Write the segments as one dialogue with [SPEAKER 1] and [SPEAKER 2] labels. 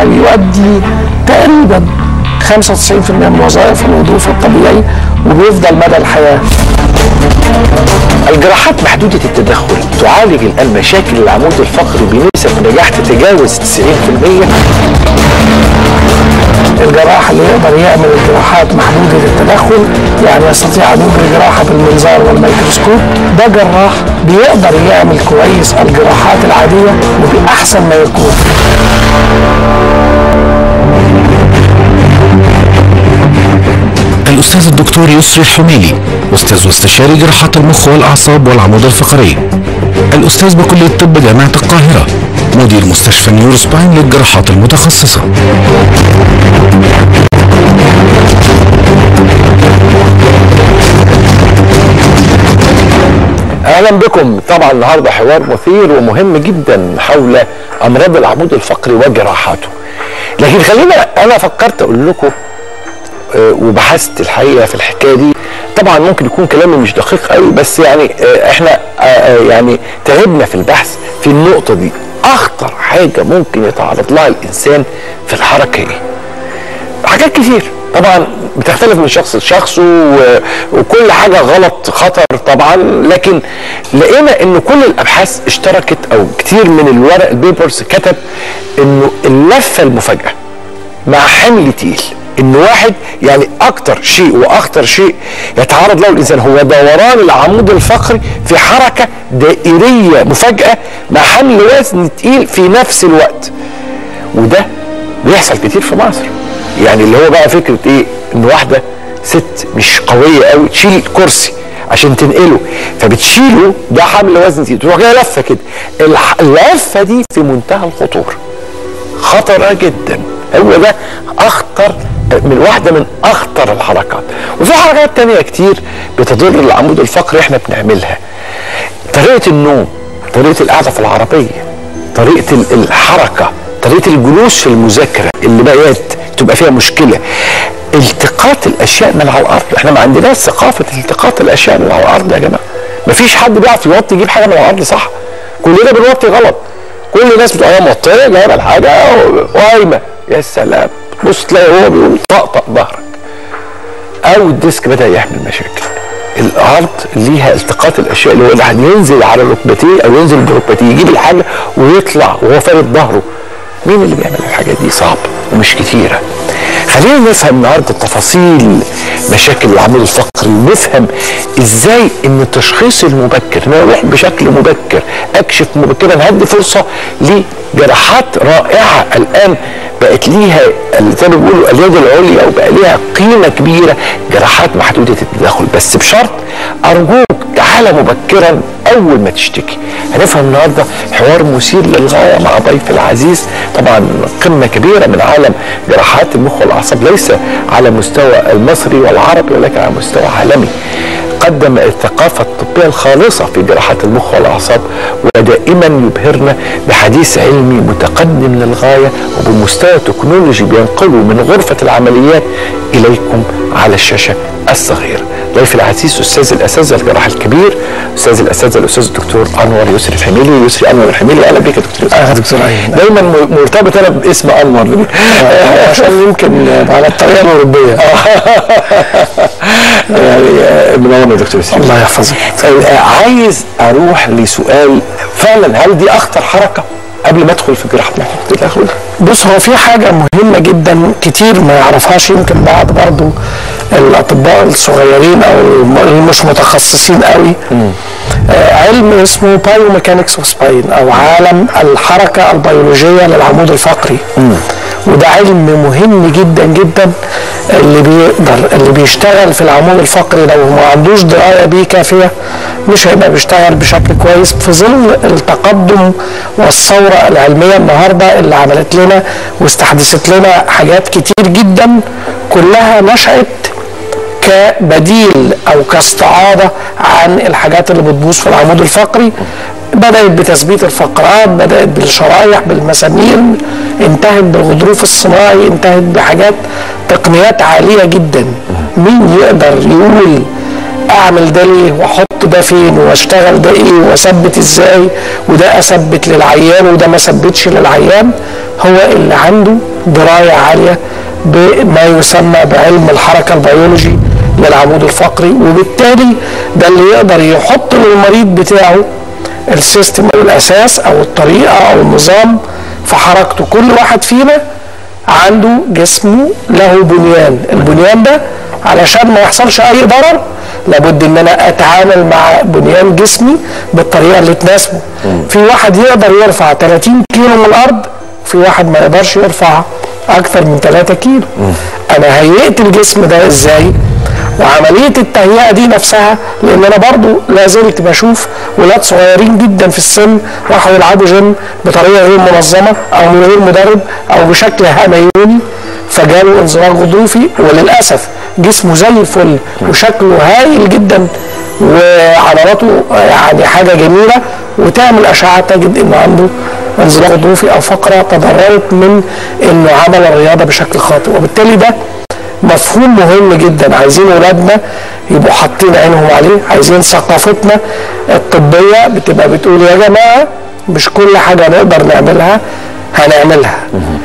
[SPEAKER 1] يؤدي تقريبا 95% من وظائف الوظيفة الطبيعي وبيفضل مدى الحياة
[SPEAKER 2] الجراحات محدودة التدخل تعالج الآن مشاكل العمود الفقري بنسب نجاح تتجاوز 90%
[SPEAKER 1] الجراح اللي يقدر يعمل الجراحات محدودة التدخل يعني يستطيع أن يجري جراحة بالمنظار والميكروسكوب ده جراح بيقدر يعمل كويس الجراحات العادية وبأحسن ما يكون
[SPEAKER 3] الأستاذ الدكتور يسري الحميلي أستاذ واستشاري جراحة المخ والأعصاب والعمود الفقري الأستاذ بكلية طب جامعة القاهرة مدير مستشفى نيورو سباين للجراحات المتخصصة
[SPEAKER 2] اهلا بكم طبعا النهارده حوار مثير ومهم جدا حول امراض العمود الفقري وجراحاته لكن خلينا انا فكرت اقول لكم آه، وبحثت الحقيقه في الحكايه دي طبعا ممكن يكون كلامي مش دقيق قوي بس يعني آه، احنا آه، آه، يعني تعبنا في البحث في النقطه دي اخطر حاجه ممكن يتعرض لها الانسان في الحركه ايه حاجات كتير طبعا بتختلف من شخص لشخص و- وكل حاجه غلط خطر طبعا لكن لقينا ان كل الابحاث اشتركت او كتير من الورق البيبرز كتب انه اللفه المفاجاه مع حمل تقيل ان واحد يعني اكتر شيء واخطر شيء يتعرض له الانسان هو دوران العمود الفقري في حركه دائريه مفاجاه مع حمل وزن تقيل في نفس الوقت وده بيحصل كتير في مصر يعني اللي هو بقى فكره ايه ان واحده ست مش قويه قوي تشيل كرسي عشان تنقله فبتشيله ده حمل وزن تقيل تروح جايه لفه كده الح- اللفه دي في منتهى الخطوره خطرة جدا هو ده اخطر من واحدة من اخطر الحركات وفي حركات تانية كتير بتضر العمود الفقري احنا بنعملها طريقة النوم طريقة القعدة في العربية طريقة ال- الحركة طريقة الجلوس في المذاكرة اللي بقت تبقى فيها مشكلة التقاط الاشياء من على الارض احنا ما عندناش ثقافة التقاط الاشياء من على الارض يا جماعة مفيش حد بيعرف يوطي يجيب حاجة من على الارض صح كلنا بنوطي غلط كل الناس بتبقى هي موطيه جايبه الحاجه وقايمه يا سلام بص تلاقي هو بيقوم طقطق ظهرك او الديسك بدا يعمل مشاكل الارض ليها التقاط الاشياء اللي هو الواحد ينزل على ركبتيه او ينزل بركبتيه يجيب الحاجه ويطلع وهو فارد ظهره مين اللي بيعمل الحاجات دي صعب ومش كتيره خلينا نفهم النهارده تفاصيل مشاكل العمود الفقري ونفهم ازاي ان التشخيص المبكر ان انا اروح بشكل مبكر اكشف مبكرا هدي فرصه لجراحات رائعه الان بقت ليها اللي زي ما بيقولوا اليد العليا وبقى ليها قيمه كبيره جراحات محدوده التدخل بس بشرط ارجوك تعالى مبكرا اول ما تشتكي هنفهم النهارده حوار مثير للغايه مع ضيف العزيز طبعا قمه كبيره من عالم جراحات المخ والاعصاب ليس على مستوى المصري والعربي ولكن على مستوى عالمي قدم الثقافة الطبية الخالصة في جراحات المخ والأعصاب ودائما يبهرنا بحديث علمي متقدم للغاية وبمستوى تكنولوجي بينقله من غرفة العمليات إليكم على الشاشة الصغيرة ضيف العزيز أستاذ الأساتذة الجراح الكبير أستاذ الأساتذة الأستاذ الدكتور أنور يسري الحميلي يسري أنور الحميلي أهلا بك يا دكتور يسري
[SPEAKER 1] أهلا دكتور أيمن.
[SPEAKER 2] دايما م- مرتبط أنا باسم أنور
[SPEAKER 1] عشان يمكن على الطريقة الأوروبية
[SPEAKER 2] يعني آه، منورنا يا دكتور يسري
[SPEAKER 1] الله يحفظك
[SPEAKER 2] آه، عايز اروح لسؤال فعلا هل دي اخطر حركه قبل ما ادخل في جراحه محور التدخل
[SPEAKER 1] بص هو في حاجة مهمة جدا كتير ما يعرفهاش يمكن بعض برضو الأطباء الصغيرين أو الم- اللي مش متخصصين قوي آه علم اسمه بايوميكانكس اوف سباين أو عالم الحركة البيولوجية للعمود الفقري وده علم مهم جدا جدا اللي بيقدر اللي بيشتغل في العمود الفقري لو ما عندوش درايه بيه كافيه مش هيبقى بيشتغل بشكل كويس في ظل التقدم والثوره العلميه النهارده اللي عملت لنا واستحدثت لنا حاجات كتير جدا كلها نشأت كبديل او كاستعاضه عن الحاجات اللي بتبوظ في العمود الفقري بدات بتثبيت الفقرات بدات بالشرايح بالمسامير انتهت بالغضروف الصناعي انتهت بحاجات تقنيات عاليه جدا مين يقدر يقول اعمل ده ليه واحط ده فين واشتغل ده ايه واثبت ازاي وده اثبت للعيان وده ما اثبتش للعيان هو اللي عنده درايه عاليه بما يسمى بعلم الحركه البيولوجي للعمود الفقري وبالتالي ده اللي يقدر يحط للمريض بتاعه السيستم او الاساس او الطريقه او النظام في حركته كل واحد فينا عنده جسمه له بنيان البنيان ده علشان ما يحصلش اي ضرر لابد ان انا اتعامل مع بنيان جسمي بالطريقه اللي تناسبه في واحد يقدر يرفع 30 كيلو من الارض في واحد ما يقدرش يرفع اكثر من 3 كيلو انا هيئت الجسم ده ازاي وعمليه التهيئه دي نفسها لان انا برضو لا زلت بشوف ولاد صغيرين جدا في السن راحوا يلعبوا جيم بطريقه غير منظمه او من غير مدرب او بشكل هميوني فجاله انزلاق غضروفي وللاسف جسمه زي الفل وشكله هايل جدا وعضلاته يعني حاجه جميله وتعمل اشعه تجد انه عنده انزلاق غضروفي او فقره تضررت من انه عمل الرياضه بشكل خاطئ وبالتالي ده مفهوم مهم جدا عايزين اولادنا يبقوا حاطين عينهم عليه عايزين ثقافتنا الطبيه بتبقى بتقول يا جماعه مش كل حاجه نقدر نعملها هنعملها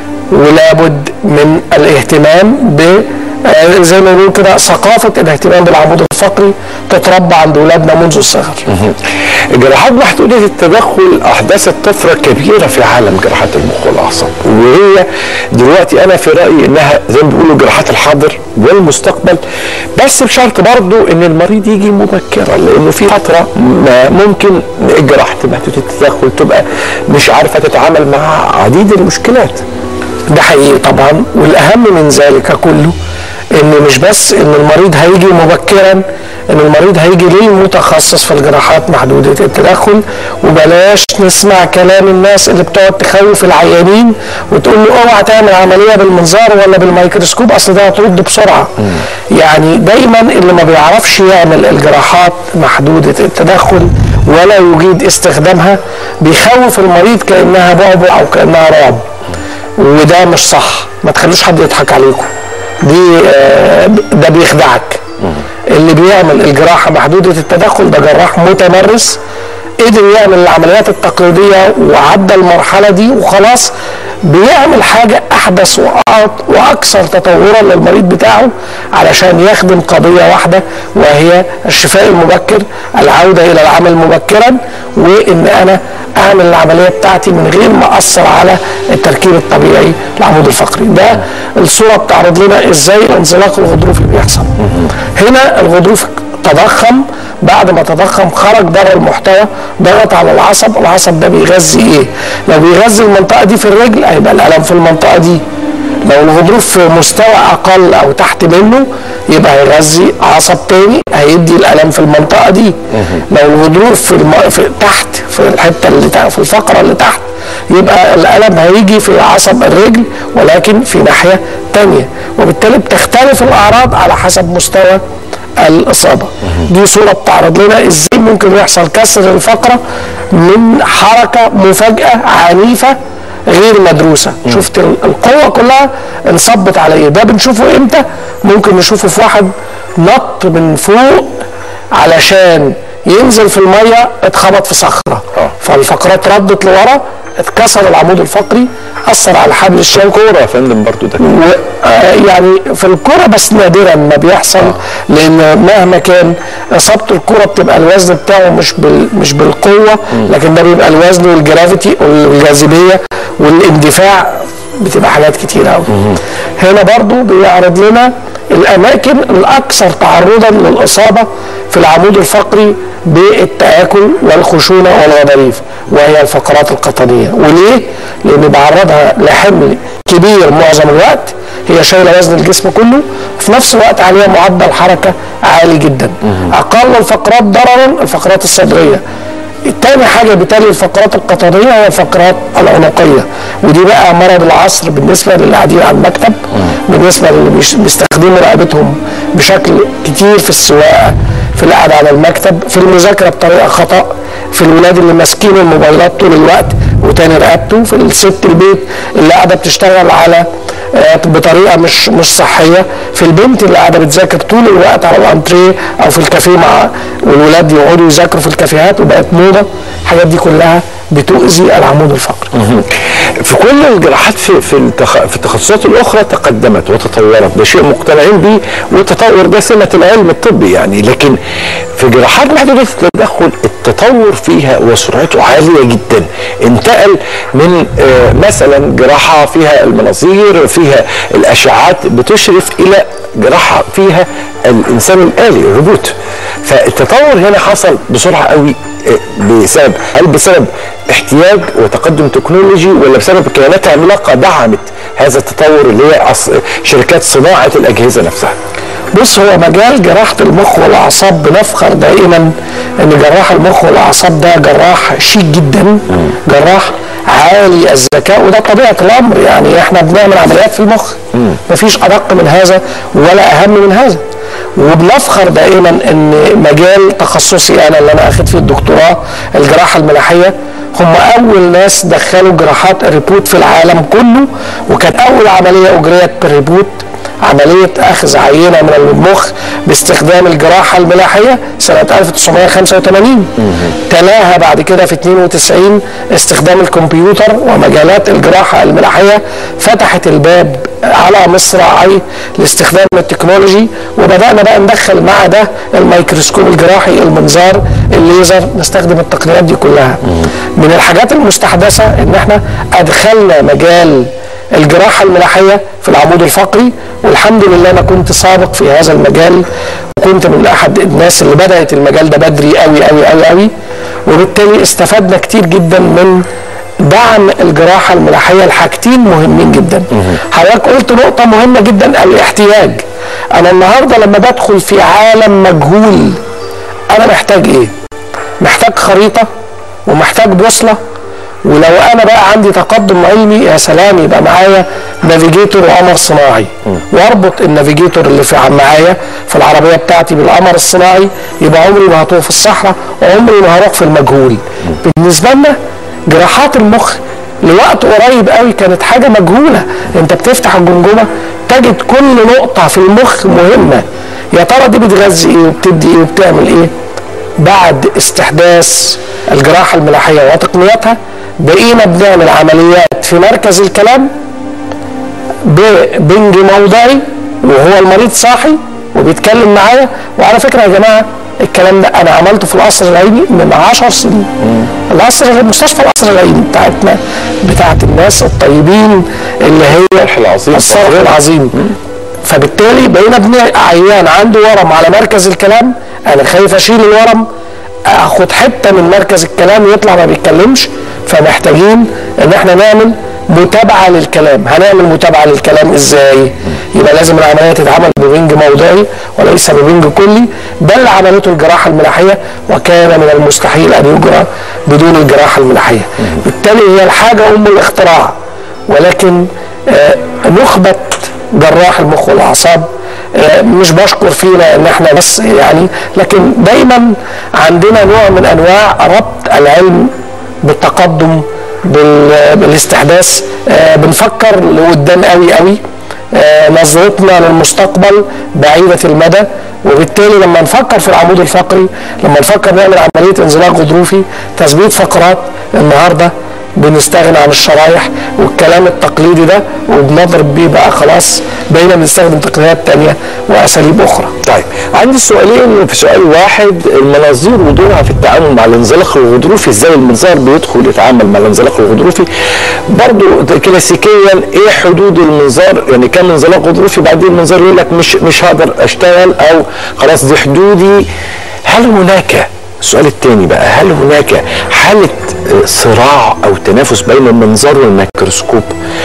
[SPEAKER 1] ولابد من الاهتمام ب آه، زي ما بنقول كده ثقافه الاهتمام بالعمود الفقري تتربى عند اولادنا منذ الصغر.
[SPEAKER 2] جراحات محدودة التدخل أحدثت طفرة كبيرة في عالم جراحات المخ والأعصاب وهي دلوقتي أنا في رأيي إنها زي ما بيقولوا جراحات الحاضر والمستقبل بس بشرط برضو إن المريض يجي مبكرا لأنه في فترة ما ممكن جراحة محدودة التدخل تبقى مش عارفة تتعامل مع عديد المشكلات
[SPEAKER 1] ده حقيقي طبعا والاهم من ذلك كله ان مش بس ان المريض هيجي مبكرا ان المريض هيجي للمتخصص في الجراحات محدوده التدخل وبلاش نسمع كلام الناس اللي بتقعد تخوف العيانين وتقول له اوعى تعمل عمليه بالمنظار ولا بالميكروسكوب اصل ده هترد بسرعه يعني دايما اللي ما بيعرفش يعمل الجراحات محدوده التدخل ولا يجيد استخدامها بيخوف المريض كانها بعبع او كانها رعب وده مش صح ما تخلوش حد يضحك عليكم دي آه، ده بيخدعك اللي بيعمل الجراحه محدوده التدخل ده جراح متمرس قدر يعمل العمليات التقليديه وعدى المرحله دي وخلاص بيعمل حاجه احدث وأع- واكثر تطورا للمريض بتاعه علشان يخدم قضيه واحده وهي الشفاء المبكر العوده الى العمل مبكرا وان انا اعمل العمليه بتاعتي من غير ما اثر على التركيب الطبيعي للعمود الفقري ده الصوره بتعرض لنا ازاي الانزلاق الغضروفي بيحصل هنا الغضروف تضخم بعد ما تضخم خرج بره المحتوى ضغط على العصب العصب ده بيغذي ايه لو بيغذي المنطقه دي في الرجل هيبقى الالم في المنطقه دي لو الغضروف في مستوى اقل او تحت منه يبقى هيغذي عصب تاني هيدي الالم في المنطقه دي لو الغضروف في, الم... في تحت في الحته اللي تحت في الفقره اللي تحت يبقى الالم هيجي في عصب الرجل ولكن في ناحيه تانية وبالتالي بتختلف الاعراض على حسب مستوى الاصابه دي صوره بتعرض لنا ازاي ممكن يحصل كسر الفقره من حركه مفاجاه عنيفه غير مدروسه شفت ال- القوه كلها انصبت على ايه ده بنشوفه امتى ممكن نشوفه في واحد نط من فوق علشان ينزل في الميه اتخبط في صخره فالفقرات ردت لورا اتكسر العمود الفقري اثر على الحبل الشوكي
[SPEAKER 2] كورة يا فندم برضو ده
[SPEAKER 1] و- آه يعني في الكرة بس نادرا ما بيحصل لان مهما كان اصابه الكرة بتبقى الوزن بتاعه مش بال مش بالقوه لكن ده بيبقى الوزن والجرافيتي والجاذبيه والاندفاع بتبقى حاجات كتير قوي هنا برضو بيعرض لنا الاماكن الاكثر تعرضا للاصابه في العمود الفقري بالتاكل والخشونه والغضاريف وهي الفقرات القطنيه وليه؟ لان بعرضها لحمل كبير معظم الوقت هي شايله وزن الجسم كله في نفس الوقت عليها معدل حركه عالي جدا اقل الفقرات ضررا الفقرات الصدريه تاني حاجه بتالي الفقرات القطنيه هي الفقرات العنقيه ودي بقى مرض العصر بالنسبه للي قاعدين على المكتب بالنسبه للي بيش- بيستخدموا رقبتهم بشكل كتير في السواقه في القعده على المكتب في المذاكره بطريقه خطا في الولاد اللي ماسكين الموبايلات طول الوقت وتاني رقبته في الست البيت اللي قاعده بتشتغل على آه، بطريقه مش مش صحيه في البنت اللي قاعده بتذاكر طول الوقت على الانتريه او في الكافيه مع والولاد يقعدوا يذاكروا في الكافيهات وبقت موضه الحاجات دي كلها بتؤذي العمود الفقري
[SPEAKER 2] في كل الجراحات في في, التخ... في التخصصات الاخرى تقدمت وتطورت ده شيء مقتنعين بيه والتطور ده سمه العلم الطبي يعني لكن في جراحات محدوده التدخل التطور فيها وسرعته عاليه جدا انتقل من آه، مثلا جراحه فيها المناظير فيها الاشعاعات بتشرف الى جراحه فيها الانسان الالي الروبوت فالتطور هنا حصل بسرعه قوي آه، بسبب هل بسبب احتياج وتقدم تكنولوجي ولا بسبب كيانات عملاقه دعمت هذا التطور اللي هي أص- شركات صناعه الاجهزه نفسها
[SPEAKER 1] بص هو مجال جراحة المخ والأعصاب بنفخر دائما إن جراح المخ والأعصاب ده جراح شيك جدا جراح عالي الذكاء وده طبيعة الأمر يعني إحنا بنعمل عمليات في المخ مفيش أدق من هذا ولا أهم من هذا وبنفخر دائما ان مجال تخصصي انا اللي انا اخد فيه الدكتوراه الجراحه الملاحيه هم اول ناس دخلوا جراحات الريبوت في العالم كله وكانت اول عمليه اجريت بالريبوت عملية أخذ عينة من المخ باستخدام الجراحة الملاحية سنة 1985 تلاها بعد كده في 92 استخدام الكمبيوتر ومجالات الجراحة الملاحية فتحت الباب على مصراعي لاستخدام التكنولوجي وبدأنا بقى ندخل مع ده الميكروسكوب الجراحي المنظار الليزر نستخدم التقنيات دي كلها من الحاجات المستحدثة ان احنا ادخلنا مجال الجراحة الملاحية في العمود الفقري والحمد لله أنا كنت سابق في هذا المجال وكنت من أحد الناس اللي بدأت المجال ده بدري قوي قوي قوي قوي وبالتالي استفدنا كتير جدا من دعم الجراحة الملاحية لحاجتين مهمين جدا حضرتك قلت نقطة مهمة جدا الاحتياج أنا النهاردة لما بدخل في عالم مجهول أنا محتاج إيه؟ محتاج خريطة ومحتاج بوصلة ولو انا بقى عندي تقدم علمي يا سلام يبقى معايا نافيجيتور وقمر صناعي واربط النافيجيتور اللي في معايا في العربيه بتاعتي بالقمر الصناعي يبقى عمري ما هتوه في الصحراء وعمري ما هروح في المجهول بالنسبه لنا جراحات المخ لوقت قريب قوي كانت حاجه مجهوله انت بتفتح الجمجمه تجد كل نقطه في المخ مهمه يا ترى دي بتغذي ايه وبتدي ايه وبتعمل ايه بعد استحداث الجراحة الملاحية وتقنياتها بقينا بنعمل عمليات في مركز الكلام ببنج موضعي وهو المريض صاحي وبيتكلم معايا وعلى فكرة يا جماعة الكلام ده أنا عملته في القصر العيني من 10 سنين القصر مستشفى القصر العيني بتاعتنا بتاعت الناس الطيبين اللي هي
[SPEAKER 2] الصرح العظيم.
[SPEAKER 1] الصرح العظيم فبالتالي بقينا بنع- عيان عنده ورم على مركز الكلام انا خايف اشيل الورم اخد حته من مركز الكلام يطلع ما بيتكلمش فمحتاجين ان احنا نعمل متابعه للكلام هنعمل متابعه للكلام ازاي يبقى لازم العمليه تتعمل ببنج موضعي وليس ببنج كلي ده اللي عملته الجراحه الملاحيه وكان من المستحيل ان يجرى بدون الجراحه الملاحيه بالتالي هي الحاجه ام الاختراع ولكن آه، نخبه جراح المخ والاعصاب آه، مش بشكر فينا ان احنا بس يعني لكن دايما عندنا نوع من انواع ربط العلم بالتقدم بال- بالاستحداث آه، بنفكر لقدام قوي قوي آه، نظرتنا للمستقبل بعيدة المدى وبالتالي لما نفكر في العمود الفقري لما نفكر نعمل عملية انزلاق غضروفي تثبيت فقرات النهارده بنستغنى عن الشرايح والكلام التقليدي ده وبنضرب بيه بقى خلاص بقينا بنستخدم تقنيات تانية واساليب اخرى
[SPEAKER 2] طيب عندي سؤالين في سؤال واحد المناظير ودورها في التعامل مع الانزلاق الغضروفي ازاي المنظار بيدخل يتعامل مع الانزلاق الغضروفي برضو ده كلاسيكيا ايه حدود المنظار يعني كان انزلاق غضروفي بعدين المنظار يقول لك مش مش هقدر اشتغل او خلاص دي حدودي هل هناك السؤال الثاني بقى هل هناك حالة آه، صراع أو تنافس بين المنظار والميكروسكوب؟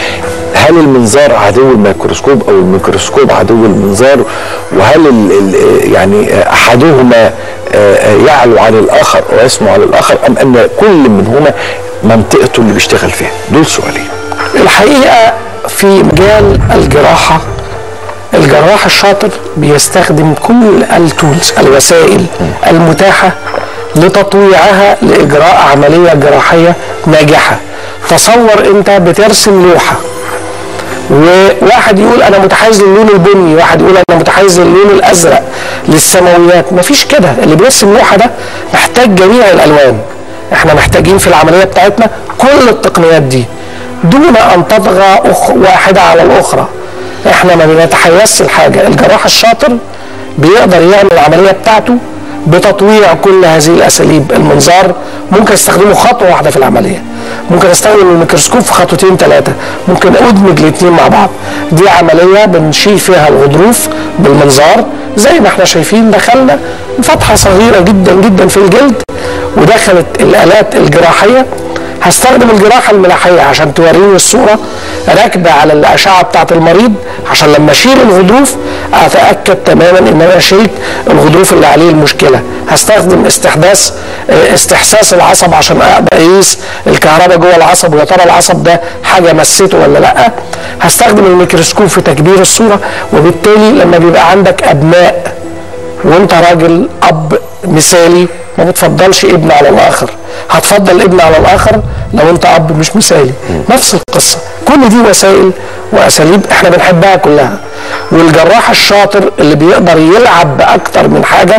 [SPEAKER 2] هل المنظار عدو الميكروسكوب أو الميكروسكوب عدو المنظار؟ وهل ال ال يعني آه، أحدهما آه، آه، يعلو عن الآخر ويسمو على الآخر أم أن كل منهما منطقته اللي بيشتغل فيها؟ دول سؤالين.
[SPEAKER 1] الحقيقة في مجال الجراحة الجراح الشاطر بيستخدم كل التولز الوسائل المتاحة لتطويعها لإجراء عملية جراحية ناجحة تصور أنت بترسم لوحة وواحد يقول انا متحيز للون البني واحد يقول انا متحيز للون الازرق للسماويات مفيش كده اللي بيرسم لوحه ده محتاج جميع الالوان احنا محتاجين في العمليه بتاعتنا كل التقنيات دي دون ان تطغى أخ واحده على الاخرى احنا ما بنتحيزش لحاجه الجراح الشاطر بيقدر يعمل العمليه بتاعته بتطويع كل هذه الاساليب المنظار ممكن استخدمه خطوه واحده في العمليه ممكن استخدم الميكروسكوب في خطوتين ثلاثه ممكن ادمج الاثنين مع بعض دي عمليه بنشيل فيها الغضروف بالمنظار زي ما احنا شايفين دخلنا فتحه صغيره جدا جدا في الجلد ودخلت الالات الجراحيه هستخدم الجراحه الملاحيه عشان توريني الصوره راكبه على الاشعه بتاعت المريض عشان لما اشيل الغضروف اتاكد تماما ان انا شلت الغضروف اللي عليه المشكله هستخدم استحداث اه، استحساس العصب عشان اقدر اقيس الكهرباء جوه العصب ويا ترى العصب ده حاجه مسته ولا لا هستخدم الميكروسكوب في تكبير الصوره وبالتالي لما بيبقى عندك ابناء وانت راجل اب مثالي ما بتفضلش ابن على الاخر هتفضل ابن على الاخر لو انت اب مش مثالي نفس القصه كل دي وسائل واساليب احنا بنحبها كلها والجراح الشاطر اللي بيقدر يلعب باكتر من حاجه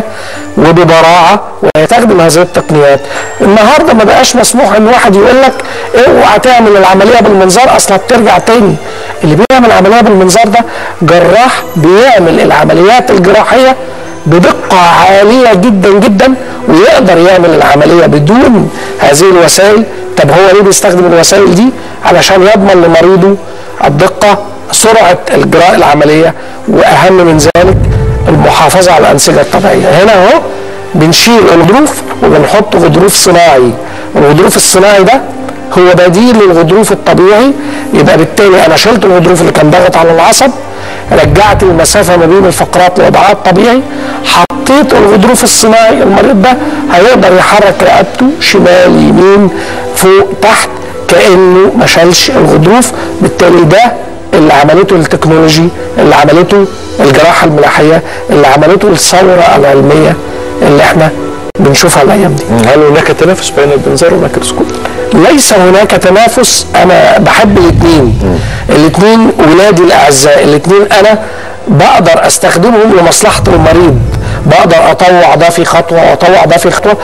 [SPEAKER 1] وببراعه ويستخدم هذه التقنيات النهارده ما بقاش مسموح ان واحد يقول لك اوعى تعمل العمليه بالمنظار اصلا بترجع تاني اللي بيعمل عمليه بالمنظار ده جراح بيعمل العمليات الجراحيه بدقة عالية جدا جدا ويقدر يعمل العملية بدون هذه الوسائل طب هو ليه بيستخدم الوسائل دي علشان يضمن لمريضه الدقة سرعة إجراء العملية وأهم من ذلك المحافظة على الأنسجة الطبيعية هنا أهو بنشيل الغضروف وبنحط غضروف صناعي الغضروف الصناعي ده هو بديل للغضروف الطبيعي يبقى بالتالي انا شلت الغضروف اللي كان ضاغط على العصب رجعت المسافه ما بين الفقرات لوضعها الطبيعي حطيت الغضروف الصناعي المريض ده هيقدر يحرك رقبته شمال يمين فوق تحت كانه ما شالش الغضروف بالتالي ده اللي عملته التكنولوجي اللي عملته الجراحه الملاحيه اللي عملته الثوره العلميه اللي احنا بنشوفها الايام دي
[SPEAKER 2] هل هناك تنافس بين المنظار والميكروسكوب؟
[SPEAKER 1] ليس هناك تنافس انا بحب الاثنين الاثنين ولادي الاعزاء الاثنين انا بقدر استخدمهم لمصلحه المريض بقدر اطوع ده في خطوه واطوع ده في خطوه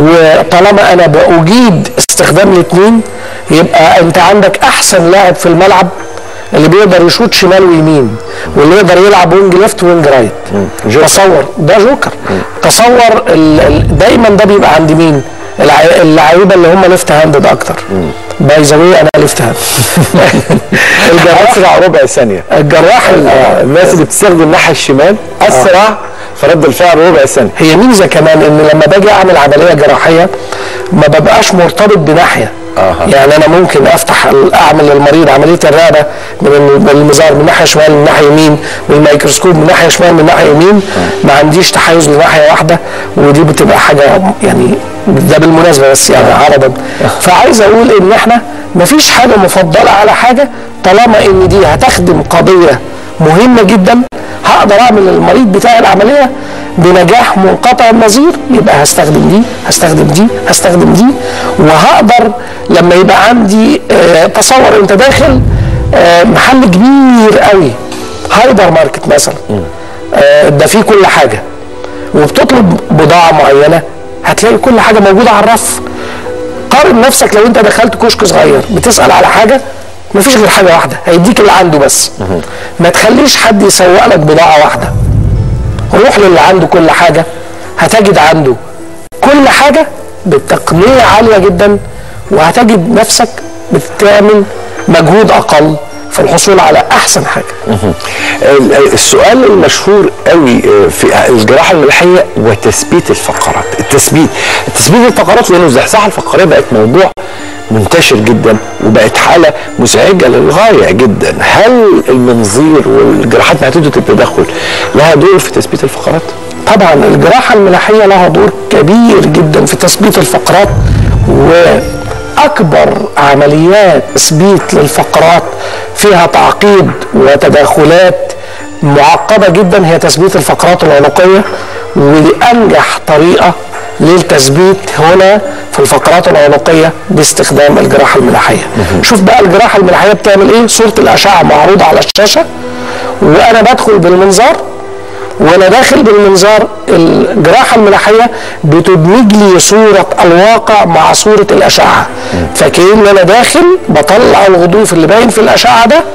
[SPEAKER 1] وطالما انا باجيد استخدام الاثنين يبقى انت عندك احسن لاعب في الملعب اللي بيقدر يشوط شمال ويمين واللي يقدر يلعب وينج ليفت وينج رايت تصور ده جوكر تصور ال- ال- دايما ده بيبقى عند مين الع- اللعيبه اللي هم ليفت هاندد اكتر باي ذا واي انا ليفت هاند الجراح
[SPEAKER 2] اسرع ربع ثانيه
[SPEAKER 1] الجراح ال-
[SPEAKER 2] آه، الناس اللي بتستخدم الناحيه الشمال اسرع في رد الفعل ربع ثانيه
[SPEAKER 1] هي ميزه كمان ان لما باجي اعمل عمليه جراحيه ما ببقاش مرتبط بناحيه
[SPEAKER 2] أها.
[SPEAKER 1] يعني انا ممكن افتح ال- اعمل للمريض عمليه الرقبه من ال- من المزار من ناحيه شمال من ناحيه يمين والميكروسكوب من ناحيه شمال من ناحيه يمين ما عنديش تحيز لناحيه واحده ودي بتبقى حاجه يعني ده بالمناسبه بس يعني عرضا فعايز اقول ان احنا مفيش حاجه مفضله على حاجه طالما ان دي هتخدم قضيه مهمه جدا هقدر اعمل للمريض بتاعي العمليه بنجاح منقطع النظير يبقى هستخدم دي هستخدم دي هستخدم دي وهقدر لما يبقى عندي آه، تصور انت داخل آه، محل كبير قوي هايبر ماركت مثلا آه، ده فيه كل حاجه وبتطلب بضاعه معينه هتلاقي كل حاجه موجوده على الرف قارن نفسك لو انت دخلت كشك صغير بتسال على حاجه مفيش غير حاجه واحده هيديك اللي عنده بس ما تخليش حد يسوق لك بضاعه واحده روح للي عنده كل حاجه هتجد عنده كل حاجه بتقنيه عاليه جدا وهتجد نفسك بتعمل مجهود اقل في الحصول على احسن حاجه
[SPEAKER 2] ال- السؤال المشهور قوي آه، في الجراحه الملحيه وتثبيت الفقرات التثبيت تثبيت الفقرات لانه الزحزحه الفقريه بقت موضوع منتشر جدا وبقت حاله مزعجه للغايه جدا هل المنظير والجراحات محدوده التدخل لها دور في تثبيت الفقرات
[SPEAKER 1] طبعا الجراحة الملاحية لها دور كبير جدا في تثبيت الفقرات وأكبر عمليات تثبيت للفقرات فيها تعقيد وتداخلات معقدة جدا هي تثبيت الفقرات العنقية وأنجح طريقة للتثبيت هنا في الفقرات العنقيه باستخدام الجراحه الملاحيه شوف بقى الجراحه الملاحيه بتعمل ايه صوره الاشعه معروضه على الشاشه وانا بدخل بالمنظار وانا داخل بالمنظار الجراحه الملاحيه بتدمج لي صوره الواقع مع صوره الاشعه فكأن انا داخل بطلع الغضروف اللي باين في الاشعه ده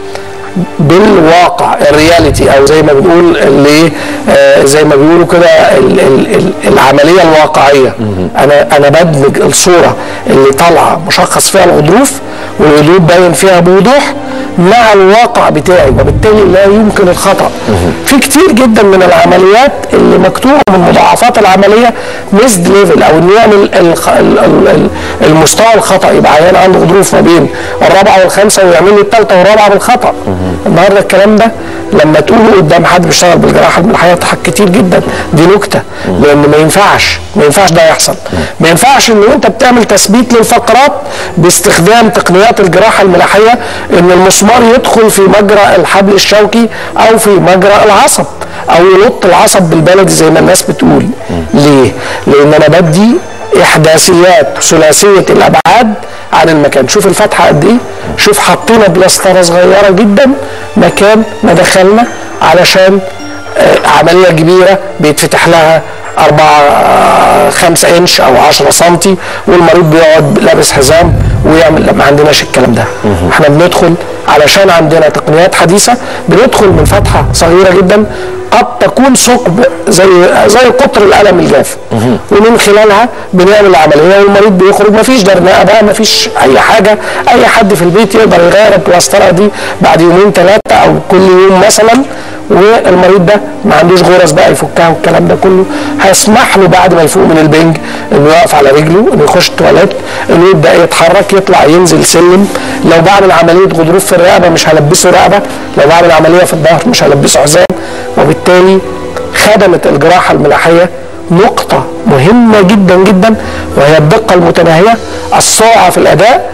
[SPEAKER 1] بالواقع الرياليتي او زي ما بنقول اللي آه زي ما بيقولوا كده ال- ال- ال- العمليه الواقعيه انا انا بدمج الصوره اللي طالعه مشخص فيها الغضروف والغضروف باين فيها بوضوح مع الواقع بتاعي وبالتالي لا يمكن الخطا في كتير جدا من العمليات اللي مكتوبه من مضاعفات العمليه ميزد ليفل او انه يعمل الخ- ال- ال- ال- المستوى الخطا يبقى عيان عنده غضروف ما بين الرابعه والخامسه ويعمل لي الثالثه والرابعه بالخطا النهارده الكلام ده لما تقوله قدام حد بيشتغل بالجراحه الملحيه يضحك كتير جدا دي نكته لان ما ينفعش ما ينفعش ده يحصل ما ينفعش ان انت بتعمل تثبيت للفقرات باستخدام تقنيات الجراحه الملاحيه ان المسمار يدخل في مجرى الحبل الشوكي او في مجرى العصب او ينط العصب بالبلدي زي ما الناس بتقول ليه؟ لان انا بدي احداثيات ثلاثيه الابعاد عن المكان شوف الفتحه قد ايه شوف حطينا بلاستره صغيره جدا مكان ما دخلنا علشان آه، عمليه كبيره بيتفتح لها أربعة آه، خمسة إنش أو عشرة سنتي والمريض بيقعد لابس حزام ويعمل لا ما عندناش الكلام ده احنا بندخل علشان عندنا تقنيات حديثة بندخل من فتحة صغيرة جدا قد تكون ثقب زي زي قطر القلم الجاف ومن خلالها بنعمل العمليه والمريض بيخرج ما فيش درنقه بقى ما فيش اي حاجه اي حد في البيت يقدر يغير البلاستره دي بعد يومين ثلاثه او كل يوم مثلا والمريض ده ما عندوش غرز بقى يفكها والكلام ده كله هيسمح له بعد ما يفوق من البنج انه يقف على رجله انه يخش التواليت انه يبدا يتحرك يطلع ينزل سلم لو بعمل عمليه غضروف في الرقبه مش هلبسه رقبه لو بعمل عمليه في الظهر مش هلبسه حزام وبالتالي خدمت الجراحه الملاحيه نقطة مهمة جدا جدا وهي الدقة المتناهية السرعة في الأداء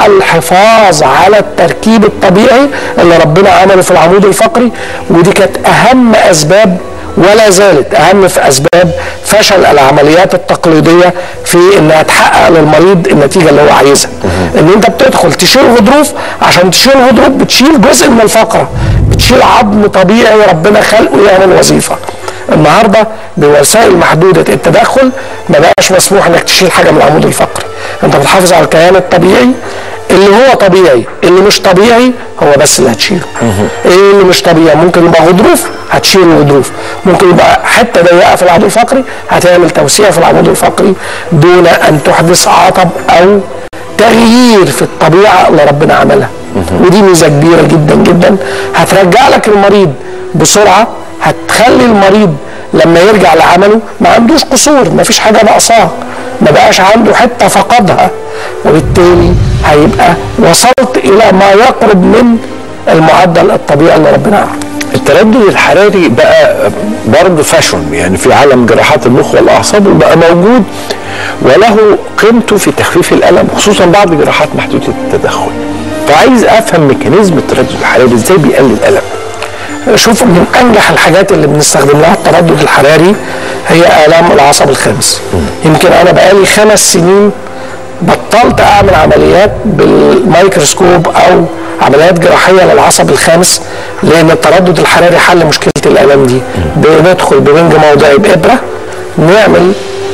[SPEAKER 1] الحفاظ على التركيب الطبيعي اللي ربنا عمله في العمود الفقري ودي كانت أهم أسباب ولا زالت أهم في أسباب فشل العمليات التقليدية في إنها تحقق للمريض النتيجة اللي هو عايزها إن أنت بتدخل تشيل غضروف عشان تشيل غضروف بتشيل جزء من الفقرة بتشيل عظم طبيعي ربنا خلقه يعمل وظيفة النهارده بوسائل محدوده التدخل ما بقاش مسموح انك تشيل حاجه من العمود الفقري انت بتحافظ على الكيان الطبيعي اللي هو طبيعي اللي مش طبيعي هو بس اللي هتشيله ايه اللي مش طبيعي ممكن يبقى غضروف هتشيل الغضروف ممكن يبقى حته ضيقه في العمود الفقري هتعمل توسيع في العمود الفقري دون ان تحدث عطب او تغيير في الطبيعه اللي ربنا عملها ودي ميزه كبيره جدا جدا هترجع لك المريض بسرعه هتخلي المريض لما يرجع لعمله ما عندوش قصور ما فيش حاجه ناقصاه ما بقاش عنده حته فقدها وبالتالي هيبقى وصلت الى ما يقرب من المعدل الطبيعي اللي ربنا عمله
[SPEAKER 2] التردد الحراري بقى برضه فاشون يعني في عالم جراحات المخ والاعصاب وبقى موجود وله قيمته في تخفيف الالم خصوصا بعد جراحات محدوده التدخل فعايز افهم ميكانيزم التردد الحراري ازاي بيقلل الالم
[SPEAKER 1] شوف من انجح الحاجات اللي بنستخدم لها التردد الحراري هي الام العصب الخامس يمكن انا بقالي خمس سنين بطلت اعمل عمليات بالميكروسكوب او عمليات جراحيه للعصب الخامس لان التردد الحراري حل مشكله الالام دي بندخل ببنج موضعي بابره نعمل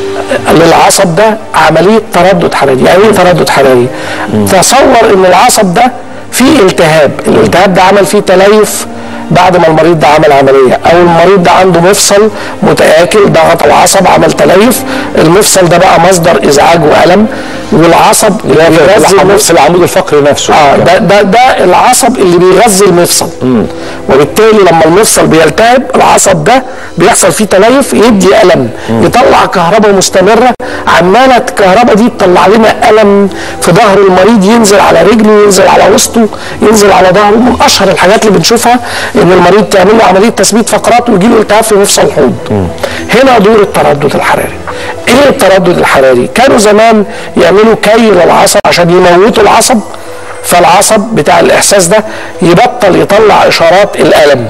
[SPEAKER 1] للعصب ده عمليه تردد حراري يعني ايه تردد حراري تصور ان العصب ده فيه التهاب الالتهاب ده عمل فيه تليف بعد ما المريض ده عمل عمليه او المريض ده عنده مفصل متاكل ضغط العصب عمل تليف المفصل ده بقى مصدر ازعاج والم والعصب اللي بيغذي المفصل
[SPEAKER 2] العمود الفقري نفسه
[SPEAKER 1] اه ده ده ده العصب اللي بيغذي المفصل وبالتالي لما المفصل بيلتهب العصب ده بيحصل فيه تليف يدي الم يطلع كهرباء مستمره عماله الكهرباء دي تطلع لنا الم في ظهر المريض ينزل على رجله ينزل على وسطه ينزل على ظهره من اشهر الحاجات اللي بنشوفها ان المريض تعمل له عمليه تثبيت فقرات ويجي له التهاب في مفصل الحوض هنا دور التردد الحراري ايه التردد الحراري كانوا زمان يعملوا كي للعصب عشان يموتوا العصب فالعصب بتاع الاحساس ده يبطل يطلع اشارات الالم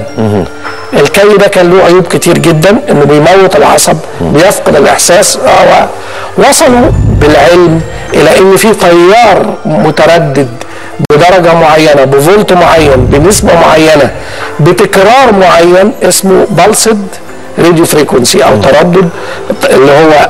[SPEAKER 1] الكي ده كان له عيوب كتير جدا انه بيموت العصب بيفقد الاحساس آه وصلوا بالعلم الى ان في تيار متردد بدرجة معينة بفولت معين بنسبة معينة بتكرار معين اسمه بلسد راديو فريكونسي او تردد اللي هو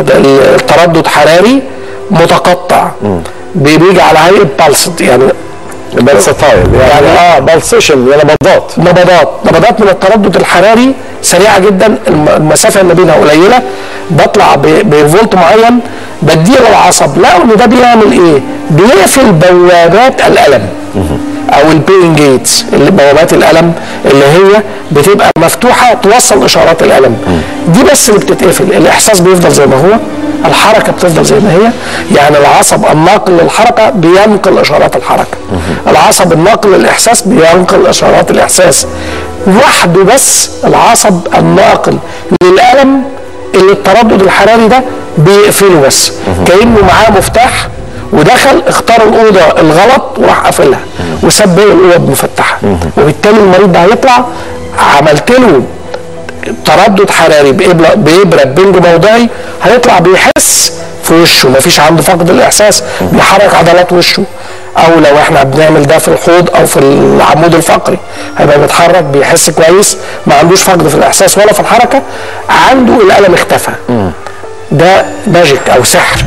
[SPEAKER 1] التردد حراري متقطع بيجي على هيئة بلسد يعني
[SPEAKER 2] بلسطايل يعني,
[SPEAKER 1] يعني
[SPEAKER 2] اه بلسيشن يعني نبضات
[SPEAKER 1] نبضات نبضات من التردد الحراري سريعه جدا الم- المسافه ما بينها قليله بطلع ب- بفولت معين بديه للعصب لا ان ده بيعمل ايه؟ بيقفل بوابات الالم او البين جيتس اللي بوابات الالم اللي هي بتبقى مفتوحه توصل اشارات الالم دي بس اللي بتتقفل الاحساس بيفضل زي ما هو الحركه بتفضل زي ما هي يعني العصب الناقل للحركه بينقل اشارات الحركه العصب الناقل للاحساس بينقل اشارات الاحساس وحده بس العصب الناقل للالم اللي التردد الحراري ده بيقفله بس كانه معاه مفتاح ودخل اختار الاوضه الغلط وراح قافلها وساب باقي الاوض مفتحه وبالتالي المريض ده هيطلع عملت له تردد حراري بإبرة بإبرة بنج موضعي هيطلع بيحس في وشه مفيش عنده فقد الإحساس بيحرك عضلات وشه أو لو احنا بنعمل ده في الحوض أو في العمود الفقري هيبقى بيتحرك بيحس كويس ما عندوش فقد في الإحساس ولا في الحركة عنده الألم اختفى ده ماجيك أو سحر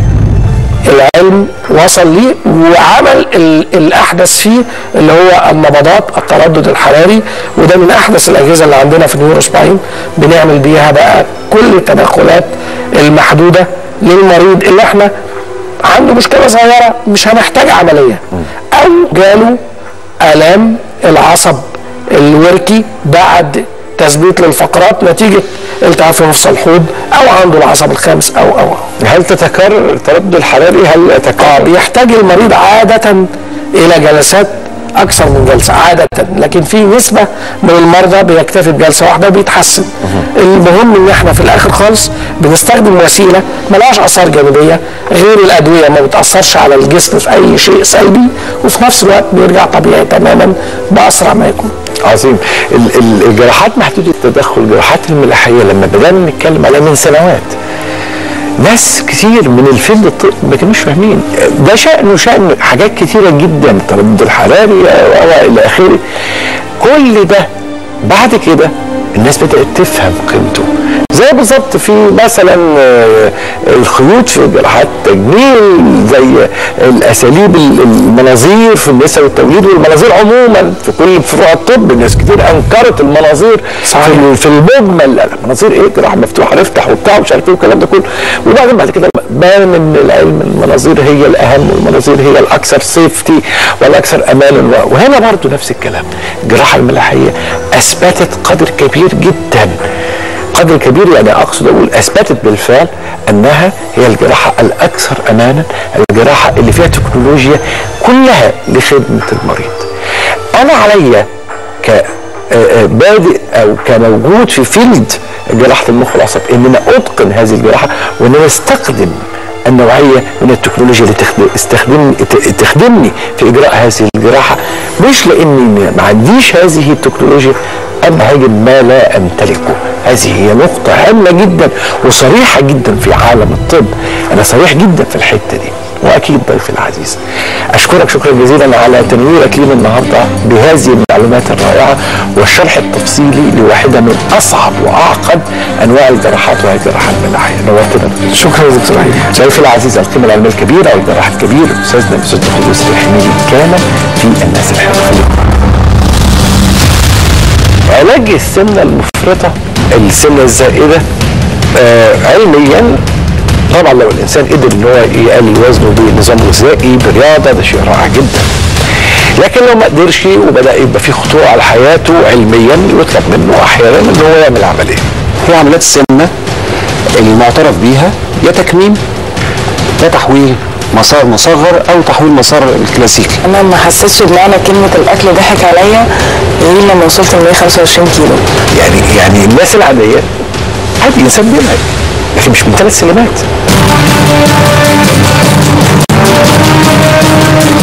[SPEAKER 1] العلم وصل ليه وعمل ال- الاحدث فيه اللي هو النبضات التردد الحراري وده من احدث الاجهزه اللي عندنا في النيورو سباين بنعمل بيها بقى كل التدخلات المحدوده للمريض اللي احنا عنده مشكله صغيره مش هنحتاج عمليه او جاله الام العصب الوركي بعد تثبيت للفقرات نتيجه التهاب في مفصل الحوض او عنده العصب الخامس او او, أو.
[SPEAKER 2] هل تتكرر التردد الحراري هل
[SPEAKER 1] اه
[SPEAKER 2] يتكرر
[SPEAKER 1] بيحتاج المريض عادة إلى جلسات أكثر من جلسة عادة لكن في نسبة من المرضى بيكتفي بجلسة واحدة وبيتحسن المهم إن إحنا في الآخر خالص بنستخدم وسيلة ملهاش آثار جانبية غير الأدوية ما بتأثرش على الجسم في أي شيء سلبي وفي نفس الوقت بيرجع طبيعي تماما بأسرع ما يكون
[SPEAKER 2] عظيم ال- ال- الجراحات محدوده التدخل الجراحات الملاحيه لما بدانا نتكلم عليها من سنوات ناس كتير من الفيلد الطب ما كانوش فاهمين ده شأنه شأن حاجات كتيرة جدا التردد الحراري و- والى اخره كل ده بعد كده الناس بدأت تفهم قيمته زي بالظبط في مثلا آه، الخيوط في جراحات التجميل زي الاساليب ال- المناظير في النساء والتوليد والمناظير عموما في كل فروع الطب الناس كتير انكرت المناظير
[SPEAKER 1] صحيح.
[SPEAKER 2] في ال- في المجمل لا، مناظير ايه جراحه مفتوحه نفتح وبتاع ومش عارف ايه والكلام ده كله وبعدين بعد كده بان ان العلم المناظير هي الاهم والمناظير هي الاكثر سيفتي والاكثر امانا و- وهنا برضو نفس الكلام الجراحه الملاحيه اثبتت قدر كبير جدا قدر كبير يعني اقصد اقول اثبتت بالفعل انها هي الجراحه الاكثر امانا الجراحه اللي فيها تكنولوجيا كلها لخدمه المريض انا عليا ك آه، آه، بادئ او كموجود في فيلد جراحه المخ والاعصاب ان انا اتقن هذه الجراحه وان انا استخدم النوعيه من التكنولوجيا اللي تخدم استخدمني ت- تخدمني في اجراء هذه الجراحه مش لاني ما عنديش هذه التكنولوجيا انا هاجد ما لا امتلكه هذه هي نقطه هامه جدا وصريحه جدا في عالم الطب انا صريح جدا في الحته دي واكيد ضيفي العزيز اشكرك شكرا جزيلا على تنويرك لينا النهارده بهذه المعلومات الرائعه والشرح التفصيلي لواحده من اصعب واعقد انواع الجراحات وهي الجراحه الملاحيه نورتنا
[SPEAKER 1] شكرا يا دكتور علي
[SPEAKER 2] ضيفي العزيز القيمه العلميه الكبيره والجراحه الكبير استاذنا الاستاذ دكتور يوسف الحميدي كان في الناس الحلوه علاج السمنه المفرطه السمنه الزائده آه علميا طبعا لو الانسان قدر ان هو يقلل وزنه بنظام غذائي برياضه ده شيء رائع جدا لكن لو ما قدرش وبدا يبقى في خطوره على حياته علميا يطلب منه احيانا ان هو يعمل عمليه
[SPEAKER 4] هي عمليات السمنه المعترف بيها يا تكميم يا تحويل مسار مصغر او تحويل مسار الكلاسيكي
[SPEAKER 5] انا ما حسيتش بمعنى كلمه الاكل ضحك عليا غير لما وصلت ل 125 كيلو
[SPEAKER 2] يعني يعني الناس العاديه عادي انسان بيبعد لكن مش من ثلاث سلمات